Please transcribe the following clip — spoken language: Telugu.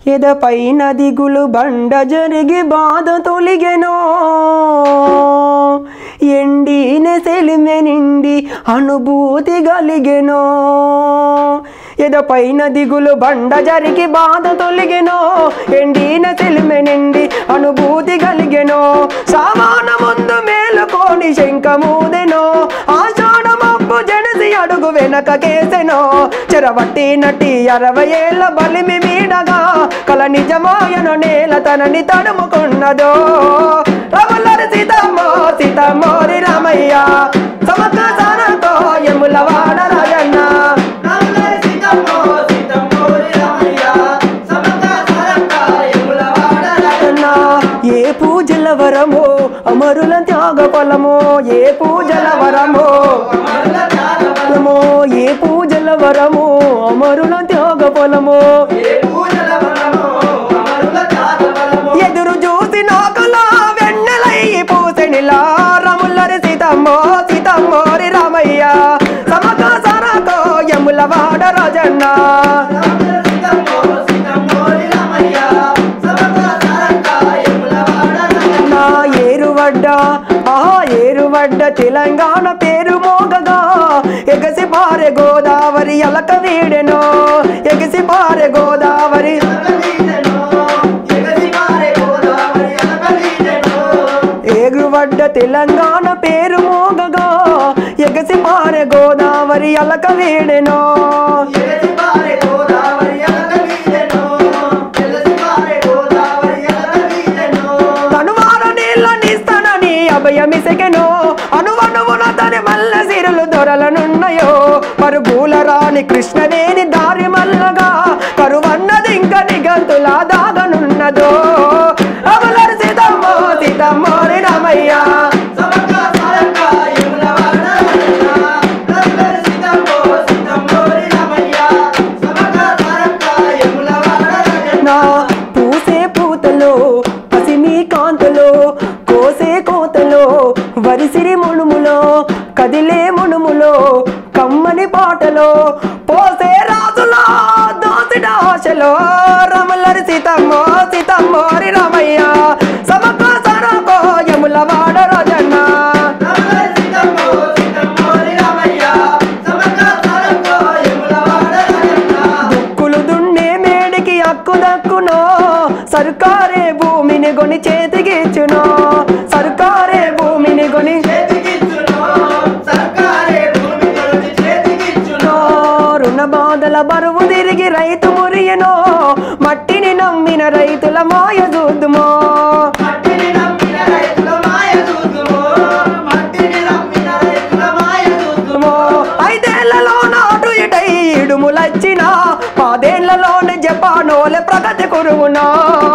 ఎదపైన దిగులు బండ జరిగి బాధ తొలిగెనో ఎండిన సెలిమె నిండి అనుభూతి గలిగెనో ఎదపైన దిగులు బండ జరిగి బాధ తొలిగెనో ఎండిన సెలిమె నిండి అనుభూతి కలిగెనో సామాన ముందు మేలుకోని శంఖమూదెనో ఆషాఢ మబ్బు జనసి అడుగు వెనక కేసెనో చెరవట్టి నటి అరవై ఏళ్ళ బలిమి మీడగా కల నిజమాయన నేల తనని తడుముకున్నదో రమలరి సీతమ్మో సీతమ్మోరి రామయ్య సమక సారతో ఎముల వాడ రాజన్న రాములరి సీతమ్మో సీతమ్మోరి రామయ్య సమక సారక్క ఎముల వాడ రాజన్న ఏ పూజల వరమో అమరుల త్యాగ ఫలమో ఏ పూజల వరమో అమరుల త్యాగ ఫలమో ఏ పూజల వరమో అమరుల త్యాగ ఫలమో ఏ పూజల వరమో అమరుల త్యాగ బలమో ఎదురు చూసి నాకులా వెన్నెలయ్యి పూసెనిలా రములరి సీతమ్మో సీతమ్మోరి రామయ్య సమక సరతో యముల వాడ రాజన్న రాములరి సీతమ్మో సీతమ్మోరి రామయ్య సమక సారక్క ఎముల వాడ రాజన్న నా ఏరువడ్డ ఆ ఏరువడ్డ తెలంగాణ పేరు మోగగా ఎగసి పారె గోదావరి అలక వీడెనో ఎగసి పారె గోదావరి అలకలీదెనో ఎగసి మారే గోదావరి అలకలీదెనో ఏగువడ్డ తెలంగాణ పేరు మోగగా ఎగసి పారె గోదావరి అలక వీడెనో ఎగసి మారే గోదావరి అలకలీదెనో ఎగసి మారే గోదావరి అలకలీదెనో తనువార నీళ్ళ నిస్తానని అభయమిసెకెనో అనువనువున తన మల్ల సిరులు దొరలనున్నయో పరుగుల రాణి కృష్ణవేణి దారి మల్లగా కరువన్నది ఇంక నిగంతుల దాగనున్నదో అమలరి సీతమ్మో సీతమ్మోరి రామయ్య సమక సారక్క ఎముల వాడ రాజన్న రాములరి సీతమ్మో సీతమ్మోరి రామయ్య సమక సారక్క ఎముల వాడ రాజన్న నా పూసే పూతలో పసిమి కాంతలో కోసే కోతలో వరిసిరి ముణుములో కదిలే ముణుములో కమ్మని పాటలో పోసే రాజులో దోసిడ ఆశలో రమలరి సీతమ్మో సీతమ్మోరి రామయ్య సమక సరకో యముల వాడ రాజన్న రాములరి సీతమ్మో సీతమ్మోరి రామయ్య సమక సారక్క ఎముల వాడ రాజన్న దుక్కులు దున్నే మేడికి హక్కు దక్కునో సర్కారే భూమిని గొని చేతికిచ్చునో సర్కారే భూమిని గొని చేతికిచ్చునో సర్కారే భూమి కొలిచి చేతికిచ్చునో రుణ బాధల బరువు తిరిగి రైతు మురియనో మట్టిని నమ్మిన రైతుల మాయ చూద్దుమో మట్టిని నమ్మిన రైతుల మాయ చూద్దుమో మట్టిని నమ్మిన రైతుల మాయ చూద్దుమో ఐదేళ్లలో నాటు ఇటై ఇడుములచ్చిన పదేళ్లలోనే జపానోలే ప్రగతి కురువునా